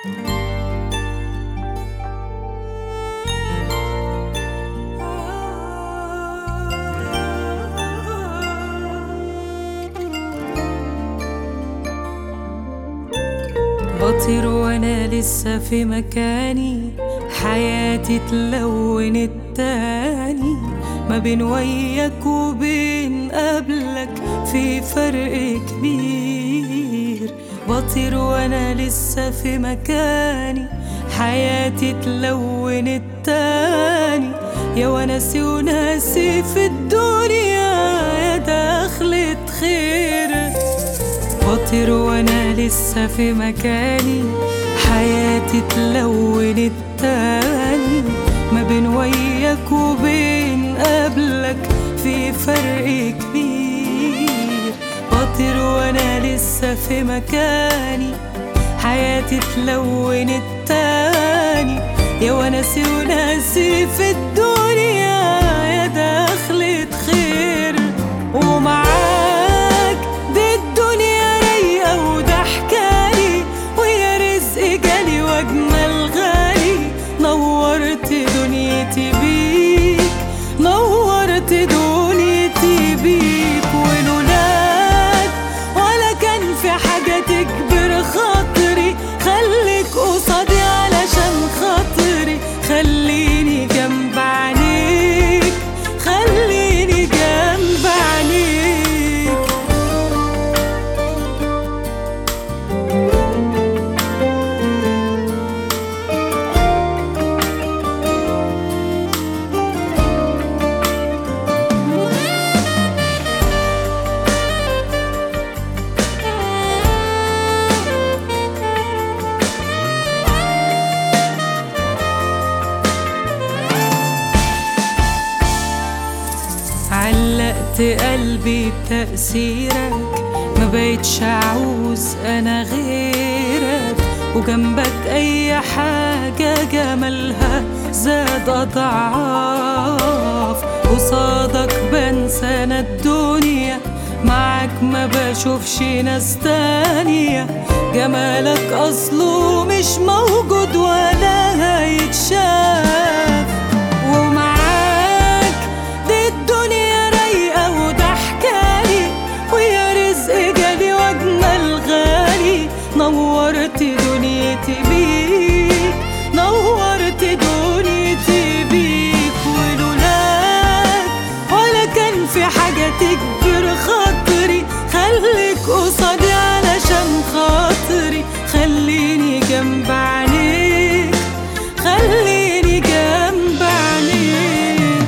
بطير وانا لسه في مكاني حياتي تلونت تاني ما بين وياك وبين قبلك في فرق كبير بطير وانا لسه في مكاني حياتي تلونت تاني يا وناسي وناسي في الدنيا يا دخلة خير بطير وانا لسه في مكاني حياتي تلونت تاني ما بين وياك وبين قبلك في فرق كبير بطير وانا لسه في مكاني حياتي تلونت تاني يا وناسي وناسي في الدنيا يا دخلة خير ومعاك دي الدنيا رايقة وده حكالي ويا رزق جالي واجمل غالي نورت دنيتي بيك نورت دنيتي بيك ولولاك ولا كان في حاجة تكبر خاطري خليك قصادي علشان خاطري خليني جنب عينيك خليني جنب عينيك علقت قلبي بتأثيرك ما بقتش أعوز أنا غيرك وجنبك أي حاجة جمالها زاد أضعاف قصادك بنسى أنا الدنيا معاك ما بشوفش ناس تانية جمالك أصله مش موجود ولا هيتشاف ومعاك دي الدنيا رايقة وده حكالي ويا رزق جالي واجمل غالي نورت دنيتي بيك نورت دنيتي بيك ولولاك ولا كان في حاجة تكبر خاطري خليك قصادي علشان خاطري خليني جنب عينيك خليني جنب عينيك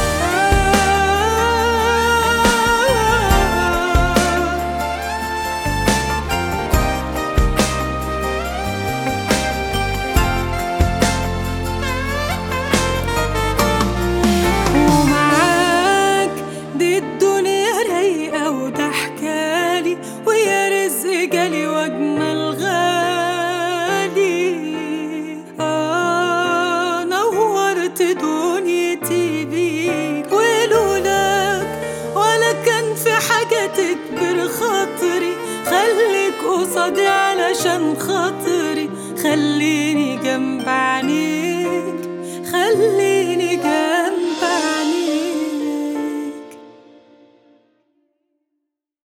ومعاك دي الدنيا رايقة وده حكالي ويا رزق جالي واجمل غالي آه نورت دنيتي بيك ولولاك ولا كان في حاجة تكبر خاطري خليك قصادي علشان خاطري خليني جنب عينيك خليني جنب عينيك